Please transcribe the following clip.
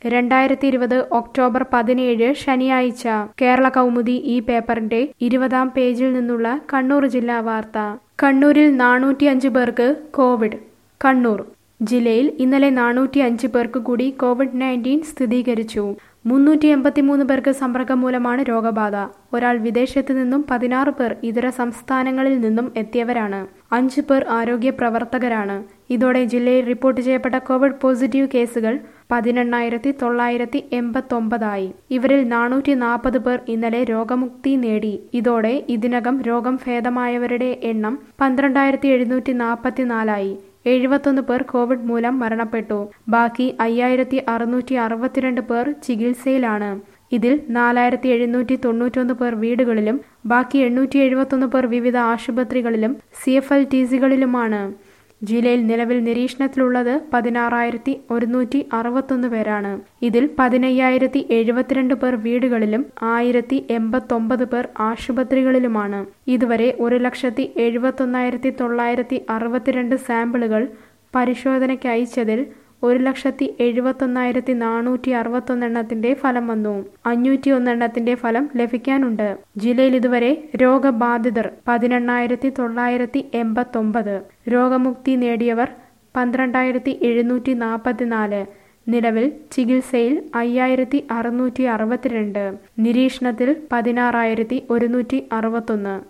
രണ്ടായിരത്തി ഇരുപത് ഒക്ടോബർ പതിനേഴ് ശനിയാഴ്ച കേരള കൗമുദി ഈ പേപ്പറിന്റെ ഇരുപതാം പേജിൽ നിന്നുള്ള കണ്ണൂർ ജില്ലാ വാർത്ത കണ്ണൂരിൽ നാനൂറ്റി അഞ്ച് പേർക്ക് കോവിഡ് കണ്ണൂർ ജില്ലയിൽ ഇന്നലെ നാനൂറ്റി അഞ്ച് പേർക്ക് കൂടി കോവിഡ് നയൻറ്റീൻ സ്ഥിരീകരിച്ചു മുന്നൂറ്റി എൺപത്തിമൂന്ന് പേർക്ക് സമ്പർക്കം മൂലമാണ് രോഗബാധ ഒരാൾ വിദേശത്ത് നിന്നും പതിനാറ് പേർ ഇതര സംസ്ഥാനങ്ങളിൽ നിന്നും എത്തിയവരാണ് അഞ്ച് പേർ ആരോഗ്യ പ്രവർത്തകരാണ് ഇതോടെ ജില്ലയിൽ റിപ്പോർട്ട് ചെയ്യപ്പെട്ട കോവിഡ് പോസിറ്റീവ് കേസുകൾ പതിനെണ്ണായിരത്തി തൊള്ളായിരത്തി എൺപത്തൊമ്പതായി ഇവരിൽ നാനൂറ്റി നാൽപ്പത് പേർ ഇന്നലെ രോഗമുക്തി നേടി ഇതോടെ ഇതിനകം രോഗം ഭേദമായവരുടെ എണ്ണം പന്ത്രണ്ടായിരത്തി എഴുന്നൂറ്റി നാൽപ്പത്തിനാലായി എഴുപത്തൊന്ന് പേർ കോവിഡ് മൂലം മരണപ്പെട്ടു ബാക്കി അയ്യായിരത്തി അറുന്നൂറ്റി അറുപത്തിരണ്ട് പേർ ചികിത്സയിലാണ് ഇതിൽ നാലായിരത്തി എഴുന്നൂറ്റി തൊണ്ണൂറ്റൊന്ന് പേർ വീടുകളിലും ബാക്കി എണ്ണൂറ്റി എഴുപത്തൊന്ന് പേർ വിവിധ ആശുപത്രികളിലും സി എഫ് എൽ ടി സികളിലുമാണ് ജില്ലയിൽ നിലവിൽ നിരീക്ഷണത്തിലുള്ളത് പതിനാറായിരത്തി ഒരുന്നൂറ്റി അറുപത്തൊന്ന് പേരാണ് ഇതിൽ പതിനയ്യായിരത്തി എഴുപത്തിരണ്ട് പേർ വീടുകളിലും ആയിരത്തി എൺപത്തൊമ്പത് പേർ ആശുപത്രികളിലുമാണ് ഇതുവരെ ഒരു ലക്ഷത്തി എഴുപത്തൊന്നായിരത്തി തൊള്ളായിരത്തി അറുപത്തിരണ്ട് സാമ്പിളുകൾ പരിശോധനയ്ക്ക് അയച്ചതിൽ ഒരു ലക്ഷത്തി എഴുപത്തൊന്നായിരത്തി നാനൂറ്റി അറുപത്തൊന്നെണ്ണത്തിന്റെ ഫലം വന്നു അഞ്ഞൂറ്റി ഒന്നെണ്ണത്തിന്റെ ഫലം ലഭിക്കാനുണ്ട് ജില്ലയിൽ ഇതുവരെ രോഗബാധിതർ പതിനെണ്ണായിരത്തി തൊള്ളായിരത്തി എൺപത്തൊമ്പത് രോഗമുക്തി നേടിയവർ പന്ത്രണ്ടായിരത്തി എഴുന്നൂറ്റി നാൽപ്പത്തിനാല് നിലവിൽ ചികിത്സയിൽ അയ്യായിരത്തി അറുന്നൂറ്റി അറുപത്തിരണ്ട് നിരീക്ഷണത്തിൽ പതിനാറായിരത്തി ഒരുന്നൂറ്റി അറുപത്തൊന്ന്